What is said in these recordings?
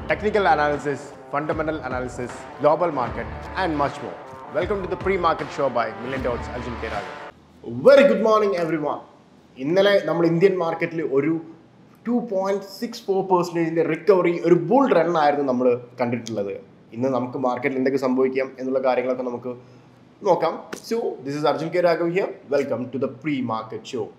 technical analysis, fundamental analysis, global market, and much more. Welcome to the pre-market show by Million Dots Arjun K. Raghavan. Very good morning everyone ഇന്നലെ നമ്മൾ Indian മാർക്കറ്റിൽ ഒരു two point six four പെർസെൻറ്റേജിൻ്റെ recovery ഒരു bull run ആയിരുന്നു നമ്മൾ കണ്ടിട്ടുള്ളത് ഇന്ന് നമുക്ക് മാർക്കറ്റിൽ എന്തൊക്കെ സംഭവിക്കാം എന്നുള്ള കാര്യങ്ങളൊക്കെ നമുക്ക് നോക്കാം so this is Arjun K Raghav here welcome to the pre market show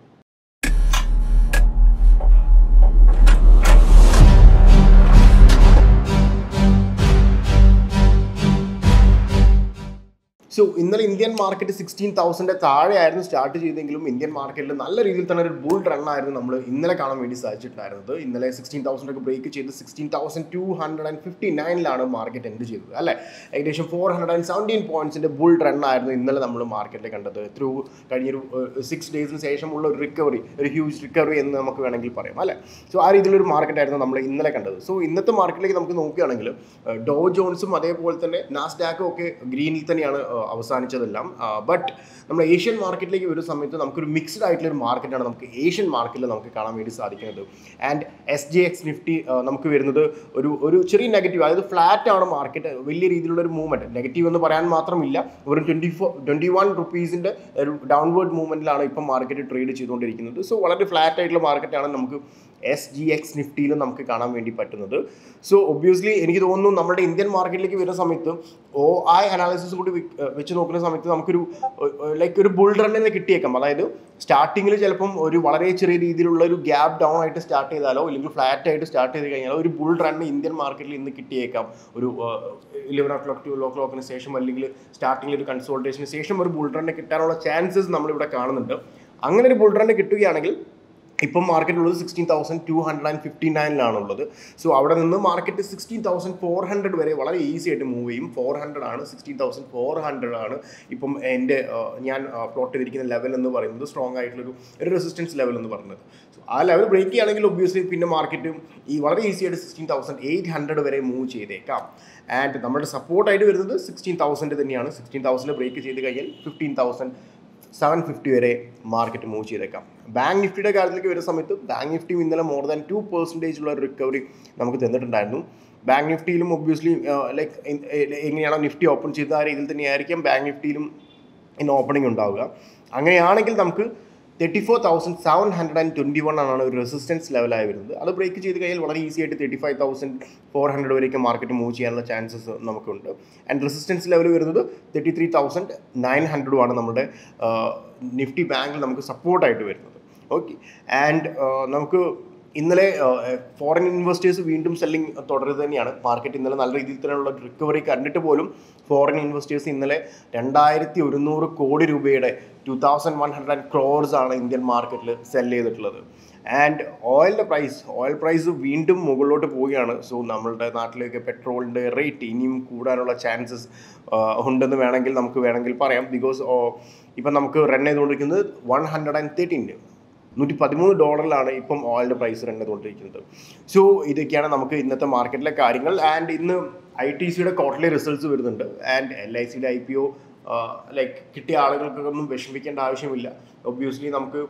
so ഇന്നലെ ഇന്ത്യൻ മാർക്കറ്റ് സിക്സ്റ്റീൻ തൗസൻഡ് താഴെയായിരുന്നു സ്റ്റാർട്ട് ചെയ്തെങ്കിലും ഇന്ത്യൻ മാർക്കറ്റിൽ നല്ല രീതിയിൽ തന്നെ ഒരു ബുൾ റൺ ആയിരുന്നു നമ്മൾ ഇന്നലെ കാണാൻ വേണ്ടി സാധിച്ചിട്ടുണ്ടായിരുന്നത് ഇന്നലെ സിക്സ്റ്റീൻ തൗസൻഡ് ഒക്കെ ബ്രേക്ക് ചെയ്ത് sixteen thousand two hundred and fifty നയനിലാണ് മാർക്കറ്റ് എൻഡ് ചെയ്തത് അല്ലേ ഏകദേശം ഫോർ ഹൺഡ്രഡ് ആൻഡ് സെവൻറ്റീൻ പോയിന്റ്സിന്റെ ബുൾ റൺ ആയിരുന്നു ഇന്നലെ നമ്മൾ മാർക്കറ്റിൽ കണ്ടത് ത്രൂ കഴിഞ്ഞൊരു സിക്സ് ഡേയ്സിന് ശേഷമുള്ള ഒരു റിക്കവറി ഒരു ഹ്യൂജ് റിക്കവറി എന്ന് നമുക്ക് വേണമെങ്കിൽ പറയാം അല്ലേ സോ ആ രീതിയിലൊരു മാർക്കറ്റ് ആയിരുന്നു നമ്മൾ ഇന്നലെ കണ്ടത് സോ ഇന്നത്തെ മാർക്കറ്റിലേക്ക് നമുക്ക് നോക്കുകയാണെങ്കിൽ ഡോ ജോൺസും അതേപോലെ തന്നെ നാസ്ഡാക്കും ഒക്കെ ഗ്രീനിൽ തന്നെയാണ് ഏഹ്, അവസാനിച്ചതെല്ലാം ബട്ട് നമ്മൾ ഏഷ്യൻ മാർക്കറ്റിലേക്ക് വരുന്ന സമയത്ത് നമുക്കൊരു മിക്സ്ഡ് ആയിട്ടുള്ള ഒരു മാർക്കറ്റാണ് നമുക്ക് ഏഷ്യൻ മാർക്കറ്റിൽ നമുക്ക് കാണാൻ വേണ്ടി സാധിക്കുന്നത് and S G X Nifty നമുക്ക് വരുന്നത് ഒരു ഒരു ചെറിയ നെഗറ്റീവ് അതായത് ഫ്ലാറ്റ് ആണ് മാർക്കറ്റ് വലിയ രീതിയിലുള്ള ഒരു മൂവ്മെൻറ്റ് നെഗറ്റീവ് എന്ന് പറയാൻ മാത്രമില്ല വെറും ട്വൻറ്റി ഫോർ ട്വൻറ്റി വൺ റുപ്പീസിൻ്റെ ഒരു ഡൗൺവേർഡ് മൂവ്മെൻറ്റിലാണ് ഇപ്പം മാർക്കറ്റ് ട്രേഡ് ചെയ്തുകൊണ്ടിരിക്കുന്നത് സോ വളരെ ഫ്ലാറ്റ് ആയിട്ടുള്ള മാർക്കറ്റാണ് നമുക്ക് എസ് ജി എക്സ് നിഫ്റ്റിയിൽ നമുക്ക് കാണാൻ വേണ്ടി പറ്റുന്നത് സോ ഒബ്വിയസ്ലി എനിക്ക് തോന്നുന്നു നമ്മുടെ ഇന്ത്യൻ മാർക്കറ്റിലേക്ക് വരുന്ന സമയത്ത് ഓ ഐ അനാലിസിസ് കൂടി വി- ഏഹ് വെച്ച് നോക്കുന്ന സമയത്ത് നമുക്കൊരു ലൈക്ക് ഒരു ബുൾ റണ്ണിന് കിട്ടിയേക്കാം അതായത് സ്റ്റാർട്ടിങ്ങിൽ ചിലപ്പം ഒരു വളരെ ചെറിയ രീതിയിലുള്ള ഒരു ഗ്യാപ്പ് ഡൗൺ ആയിട്ട് സ്റ്റാർട്ട് ചെയ്താലോ അല്ലെങ്കിൽ ഫ്ലാറ്റ് ആയിട്ട് സ്റ്റാർട്ട് ചെയ്ത് കഴിഞ്ഞാലോ ഒരു ബുൾ റണ്ണ് ഇന്ത്യൻ മാർക്കറ്റിൽ ഇന്ന് കിട്ടിയേക്കാം ഒരു ഇലവൻ ഓ ക്ലോക്ക് ട്വൽവ് ഓ ക്ലോക്കിന് ശേഷം അല്ലെങ്കിൽ സ്റ്റാർട്ടിങ്ങിൽ ഒരു കൺസോൾട്ടേഷന് ശേഷം ഒരു ബുൾ റണ്ണ് കിട്ടാനുള്ള ചാൻസസ് നമ്മളിവിടെ കാണുന്നുണ്ട് അങ്ങനെ ഒരു ബുൾ റണ്ണ് കിട്ടുകയാണെങ്കിൽ ഇപ്പം മാർക്കറ്റുള്ളത് sixteen thousand two hundred and fifty നയനിലാണുള്ളത് സോ അവിടെ നിന്ന് market sixteen thousand four hundred വരെ വളരെ ഈസി ആയിട്ട് മൂവ് ചെയ്യും ഫോർ ഹൺഡ്രഡ് ആണ് സിക്സ്റ്റീൻ തൗസൻഡ് ഫോർ ഹൺഡ്രഡ് ആണ് ഇപ്പം എൻ്റെ ഏഹ്, ഞാൻ പ്ലോട്ട് ചെയ്തിരിക്കുന്ന ലെവൽ എന്ന് പറയുന്നത് സ്ട്രോങ് ആയിട്ടുള്ളൊരു ഒരു റെസിസ്റ്റൻസ് ലെവൽ എന്ന് പറയുന്നത് സോ ആ ലെവൽ ബ്രേക്ക് ചെയ്യുകയാണെങ്കിൽ ഒബ്വിയസ്ലി പിന്നെ മാർക്കറ്റ് ഈ വളരെ ഈസി ആയിട്ട് സിക്സ്റ്റീൻ തൗസൻഡ് എയ്റ്റ് ഹൺഡ്രഡ് വരെ മൂവ് ചെയ്തേക്കാം ആൻഡ് നമ്മുടെ സപ്പോർട്ടായിട്ട് വരുന്നത് സിക്സ്റ്റീൻ തൗസൻഡ് തന്നെയാണ് സിക്സ്റ്റീൻ തൗസൻഡ് ബ്രേക്ക് ചെയ്ത് കഴിഞ്ഞാൽ ഫിഫ്റ്റീൻ തൗസൻഡ് സെവൻ ഫിഫ്റ്റി വരെ മാർക്കറ്റ് മൂവ് ചെയ്തേക്കാം ബാങ്ക് നിഫ്റ്റിയുടെ കാര്യത്തിലേക്ക് വരുന്ന സമയത്ത് ബാങ്ക് നിഫ്റ്റി ഇന്നലെ മോർ ദാൻ ടു പെർസെൻറ്റേജ് ഉള്ള ഒരു റിക്കവറി നമുക്ക് തന്നിട്ടുണ്ടായിരുന്നു ബാങ്ക് നിഫ്റ്റിയിലും ഒബ്വിയസ്ലി ലൈക്ക് എങ്ങനെയാണോ നിഫ്റ്റി ഓപ്പൺ ചെയ്ത ആ രീതിയിൽ തന്നെയായിരിക്കും ബാങ്ക് നിഫ്റ്റിയിലും ഇന്ന് ഓപ്പണിംഗ് ഉണ്ടാവുക അങ്ങനെയാണെങ്കിൽ നമുക്ക് thirty four thousand seven hundred and twenty one ആണ് ഒരു റെസിസ്റ്റൻസ് ലെവലായി വരുന്നത് അത് ബ്രേക്ക് ചെയ്ത് കഴിഞ്ഞാൽ വളരെ ഈസി ആയിട്ട് thirty five thousand four hundred വരേക്ക് മാർക്കറ്റ് മൂവ് ചെയ്യാനുള്ള ചാൻസസ് നമുക്കുണ്ട് ആൻഡ് റെസിസ്റ്റൻസ് ലെവൽ വരുന്നത് തേർട്ടി ത്രീ തൗസൻഡ് നയൻ ഹൺഡ്രഡുമാണ് നമ്മുടെ നിഫ്റ്റി ബാങ്കിൽ നമുക്ക് സപ്പോർട്ടായിട്ട് വരുന്നത് ഓക്കെ ആൻഡ് നമുക്ക് ഇന്നലെ ഫോറിൻ ഇൻവെസ്റ്റേഴ്സ് വീണ്ടും സെല്ലിംഗ് തുടരുന്നത് തന്നെയാണ് മാർക്കറ്റ് ഇന്നലെ നല്ല രീതിയിൽ തന്നെയുള്ള റിക്കവറി കണ്ടിട്ട് പോലും ഫോറിൻ ഇൻവെസ്റ്റേഴ്സ് ഇന്നലെ രണ്ടായിരത്തി ഒരുന്നൂറ് കോടി രൂപയുടെ two thousand one hundred crores ആണ് ഇന്ത്യൻ മാർക്കറ്റിൽ സെല് ചെയ്തിട്ടുള്ളത് ആൻഡ് ഓയിലിൻ്റെ പ്രൈസ് ഓയിൽ പ്രൈസ് വീണ്ടും മുകളിലോട്ട് പോവുകയാണ് സോ നമ്മളുടെ നാട്ടിലേക്ക് പെട്രോളിൻ്റെ റേറ്റ് ഇനിയും കൂടാനുള്ള ചാൻസസ് ഉണ്ടെന്ന് വേണമെങ്കിൽ നമുക്ക് വേണമെങ്കിൽ പറയാം ബിക്കോസ് ഇപ്പം നമുക്ക് റൺ ചെയ്തുകൊണ്ടിരിക്കുന്നത് വൺ ഹൺഡ്രഡ് ആൻഡ് തേർട്ടീൻ നൂറ്റി പതിമൂന്ന് ഡോളറിലാണ് ഇപ്പം ഓയിലിൻ്റെ പ്രൈസ് റൺ ചെയ്തുകൊണ്ടിരിക്കുന്നത് സോ ഇതൊക്കെയാണ് നമുക്ക് ഇന്നത്തെ മാർക്കറ്റിലെ കാര്യങ്ങൾ ആൻഡ് ഇന്ന് ഐ ടി സിയുടെ ക്വാർട്ടർലി റിസൾട്ട്സ് വരുന്നുണ്ട് ആൻഡ് എൽ ഐ സിയുടെ ഐ പി ഒ ലൈക്ക് കിട്ടിയ ആളുകൾക്കൊന്നും വിഷമിക്കേണ്ട ആവശ്യമില്ല ഒബ്വിയസ്ലി നമുക്ക്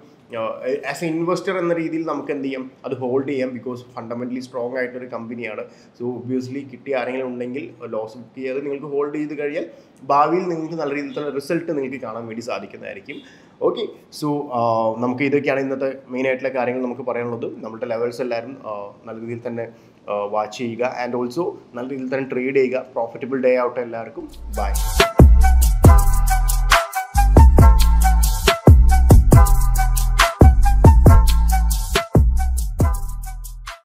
ആസ് എ ഇൻവെസ്റ്റർ എന്ന രീതിയിൽ നമുക്ക് എന്ത് ചെയ്യാം അത് ഹോൾഡ് ചെയ്യാം ബിക്കോസ് ഫണ്ടമെൻ്റലി സ്ട്രോങ് ആയിട്ടൊരു കമ്പനിയാണ് സോ ഒബ്വിയസ്ലി കിട്ടിയ ആരെങ്കിലും ഉണ്ടെങ്കിൽ ലോസ് ബുക്ക് ചെയ്യാതെ നിങ്ങൾക്ക് ഹോൾഡ് ചെയ്ത് കഴിഞ്ഞാൽ ഭാവിയിൽ നിങ്ങൾക്ക് നല്ല രീതിയിൽ തന്നെ റിസൾട്ട് നിങ്ങൾക്ക് കാണാൻ വേണ്ടി സാധിക്കുന്നതായിരിക്കും ഓക്കെ സോ നമുക്ക് ഇതൊക്കെയാണ് ഇന്നത്തെ മെയിൻ ആയിട്ടുള്ള കാര്യങ്ങൾ നമുക്ക് പറയാനുള്ളത് നമ്മുടെ ലെവൽസ് എല്ലാവരും ആ, നല്ല രീതിയിൽ തന്നെ വാച്ച് ചെയ്യുക ആൻഡ് ഓൾസോ നല്ല രീതിയിൽ തന്നെ ട്രേഡ് ചെയ്യുക പ്രോഫിറ്റബിൾ ഡേ ആവട്ടെ എല്ലാവർക്കും ബൈ